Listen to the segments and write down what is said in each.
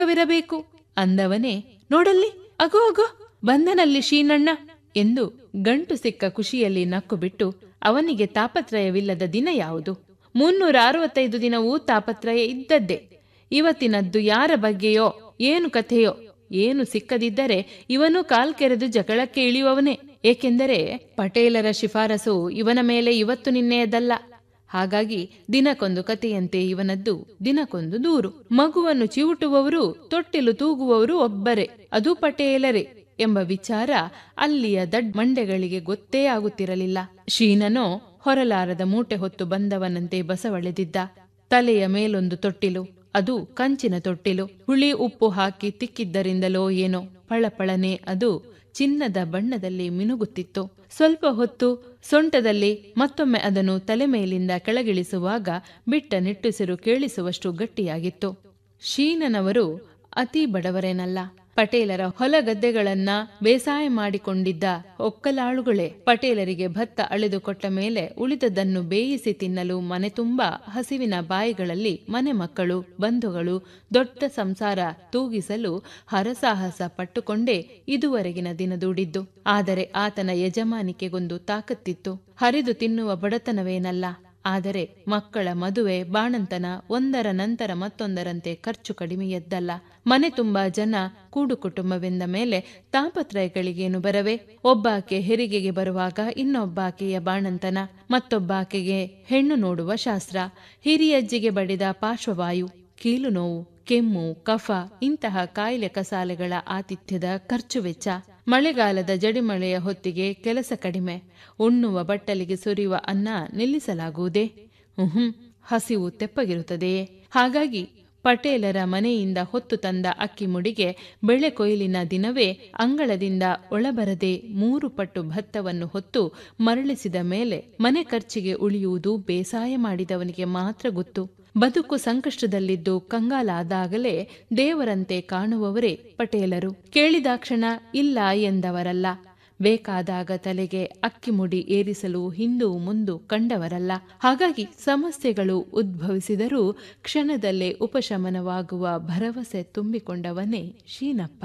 ವಿರಬೇಕು ಅಂದವನೇ ನೋಡಲ್ಲಿ ಅಗೋ ಅಗೋ ಬಂದನಲ್ಲಿ ಶೀನಣ್ಣ ಎಂದು ಗಂಟು ಸಿಕ್ಕ ಖುಷಿಯಲ್ಲಿ ನಕ್ಕು ಬಿಟ್ಟು ಅವನಿಗೆ ತಾಪತ್ರಯವಿಲ್ಲದ ದಿನ ಯಾವುದು ಮುನ್ನೂರ ಅರವತ್ತೈದು ದಿನವೂ ತಾಪತ್ರಯ ಇದ್ದದ್ದೇ ಇವತ್ತಿನದ್ದು ಯಾರ ಬಗ್ಗೆಯೋ ಏನು ಕಥೆಯೋ ಏನು ಸಿಕ್ಕದಿದ್ದರೆ ಇವನು ಕಾಲ್ಕೆರೆದು ಜಗಳಕ್ಕೆ ಇಳಿಯುವವನೇ ಏಕೆಂದರೆ ಪಟೇಲರ ಶಿಫಾರಸು ಇವನ ಮೇಲೆ ಇವತ್ತು ನಿನ್ನೆಯದಲ್ಲ ಹಾಗಾಗಿ ದಿನಕ್ಕೊಂದು ಕಥೆಯಂತೆ ಇವನದ್ದು ದಿನಕ್ಕೊಂದು ದೂರು ಮಗುವನ್ನು ಚಿವುಟುವವರು ತೊಟ್ಟಿಲು ತೂಗುವವರು ಒಬ್ಬರೇ ಅದು ಪಟೇಲರೇ ಎಂಬ ವಿಚಾರ ಅಲ್ಲಿಯ ದಡ್ ಮಂಡೆಗಳಿಗೆ ಗೊತ್ತೇ ಆಗುತ್ತಿರಲಿಲ್ಲ ಶೀನನೋ ಹೊರಲಾರದ ಮೂಟೆ ಹೊತ್ತು ಬಂದವನಂತೆ ಬಸವಳೆದಿದ್ದ ತಲೆಯ ಮೇಲೊಂದು ತೊಟ್ಟಿಲು ಅದು ಕಂಚಿನ ತೊಟ್ಟಿಲು ಹುಳಿ ಉಪ್ಪು ಹಾಕಿ ತಿಕ್ಕಿದ್ದರಿಂದಲೋ ಏನೋ ಪಳಪಳನೆ ಅದು ಚಿನ್ನದ ಬಣ್ಣದಲ್ಲಿ ಮಿನುಗುತ್ತಿತ್ತು ಸ್ವಲ್ಪ ಹೊತ್ತು ಸೊಂಟದಲ್ಲಿ ಮತ್ತೊಮ್ಮೆ ಅದನ್ನು ತಲೆ ಮೇಲಿಂದ ಕೆಳಗಿಳಿಸುವಾಗ ಬಿಟ್ಟ ನಿಟ್ಟುಸಿರು ಕೇಳಿಸುವಷ್ಟು ಗಟ್ಟಿಯಾಗಿತ್ತು ಶೀನನವರು ಅತಿ ಬಡವರೇನಲ್ಲ ಪಟೇಲರ ಹೊಲ ಗದ್ದೆಗಳನ್ನ ಬೇಸಾಯ ಮಾಡಿಕೊಂಡಿದ್ದ ಒಕ್ಕಲಾಳುಗಳೇ ಪಟೇಲರಿಗೆ ಭತ್ತ ಅಳೆದು ಕೊಟ್ಟ ಮೇಲೆ ಉಳಿದದನ್ನು ಬೇಯಿಸಿ ತಿನ್ನಲು ಮನೆ ತುಂಬ ಹಸಿವಿನ ಬಾಯಿಗಳಲ್ಲಿ ಮನೆ ಮಕ್ಕಳು ಬಂಧುಗಳು ದೊಡ್ಡ ಸಂಸಾರ ತೂಗಿಸಲು ಹರಸಾಹಸ ಪಟ್ಟುಕೊಂಡೇ ಇದುವರೆಗಿನ ದಿನ ದೂಡಿದ್ದು ಆದರೆ ಆತನ ಯಜಮಾನಿಕೆಗೊಂದು ತಾಕತ್ತಿತ್ತು ಹರಿದು ತಿನ್ನುವ ಬಡತನವೇನಲ್ಲ ಆದರೆ ಮಕ್ಕಳ ಮದುವೆ ಬಾಣಂತನ ಒಂದರ ನಂತರ ಮತ್ತೊಂದರಂತೆ ಖರ್ಚು ಕಡಿಮೆಯದ್ದಲ್ಲ ಮನೆ ತುಂಬಾ ಜನ ಕೂಡು ಕುಟುಂಬವೆಂದ ಮೇಲೆ ತಾಪತ್ರಯಗಳಿಗೇನು ಬರವೆ ಒಬ್ಬಾಕೆ ಹೆರಿಗೆಗೆ ಬರುವಾಗ ಇನ್ನೊಬ್ಬಾಕೆಯ ಬಾಣಂತನ ಮತ್ತೊಬ್ಬಾಕೆಗೆ ಹೆಣ್ಣು ನೋಡುವ ಶಾಸ್ತ್ರ ಹಿರಿಯಜ್ಜಿಗೆ ಬಡಿದ ಪಾರ್ಶ್ವವಾಯು ಕೀಲು ನೋವು ಕೆಮ್ಮು ಕಫ ಇಂತಹ ಕಾಯಿಲೆ ಕಸಾಲೆಗಳ ಆತಿಥ್ಯದ ಖರ್ಚು ವೆಚ್ಚ ಮಳೆಗಾಲದ ಜಡಿಮಳೆಯ ಹೊತ್ತಿಗೆ ಕೆಲಸ ಕಡಿಮೆ ಉಣ್ಣುವ ಬಟ್ಟಲಿಗೆ ಸುರಿಯುವ ಅನ್ನ ನಿಲ್ಲಿಸಲಾಗುವುದೇ ಹ್ಮ್ ಹಸಿವು ತೆಪ್ಪಗಿರುತ್ತದೆಯೇ ಹಾಗಾಗಿ ಪಟೇಲರ ಮನೆಯಿಂದ ಹೊತ್ತು ತಂದ ಅಕ್ಕಿ ಮುಡಿಗೆ ಬೆಳೆ ಕೊಯ್ಲಿನ ದಿನವೇ ಅಂಗಳದಿಂದ ಒಳಬರದೆ ಮೂರು ಪಟ್ಟು ಭತ್ತವನ್ನು ಹೊತ್ತು ಮರಳಿಸಿದ ಮೇಲೆ ಮನೆ ಖರ್ಚಿಗೆ ಉಳಿಯುವುದು ಬೇಸಾಯ ಮಾಡಿದವನಿಗೆ ಮಾತ್ರ ಗೊತ್ತು ಬದುಕು ಸಂಕಷ್ಟದಲ್ಲಿದ್ದು ಕಂಗಾಲಾದಾಗಲೇ ದೇವರಂತೆ ಕಾಣುವವರೇ ಪಟೇಲರು ಕೇಳಿದಾಕ್ಷಣ ಇಲ್ಲ ಎಂದವರಲ್ಲ ಬೇಕಾದಾಗ ತಲೆಗೆ ಅಕ್ಕಿ ಮುಡಿ ಏರಿಸಲು ಹಿಂದು ಮುಂದು ಕಂಡವರಲ್ಲ ಹಾಗಾಗಿ ಸಮಸ್ಯೆಗಳು ಉದ್ಭವಿಸಿದರೂ ಕ್ಷಣದಲ್ಲೇ ಉಪಶಮನವಾಗುವ ಭರವಸೆ ತುಂಬಿಕೊಂಡವನೇ ಶೀನಪ್ಪ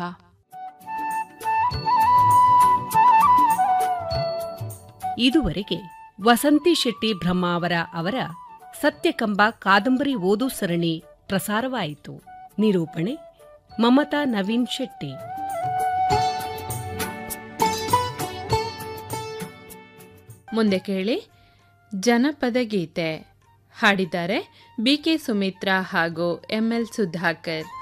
ಇದುವರೆಗೆ ವಸಂತಿ ಶೆಟ್ಟಿ ಬ್ರಹ್ಮಾವರ ಅವರ ಸತ್ಯಕಂಬ ಕಾದಂಬರಿ ಓದು ಸರಣಿ ಪ್ರಸಾರವಾಯಿತು ನಿರೂಪಣೆ ಮಮತಾ ನವೀನ್ ಶೆಟ್ಟಿ ಮುಂದೆ ಕೇಳಿ ಜನಪದ ಗೀತೆ ಹಾಡಿದ್ದಾರೆ ಬಿಕೆ ಸುಮಿತ್ರಾ ಹಾಗೂ ಎಂಎಲ್ ಸುಧಾಕರ್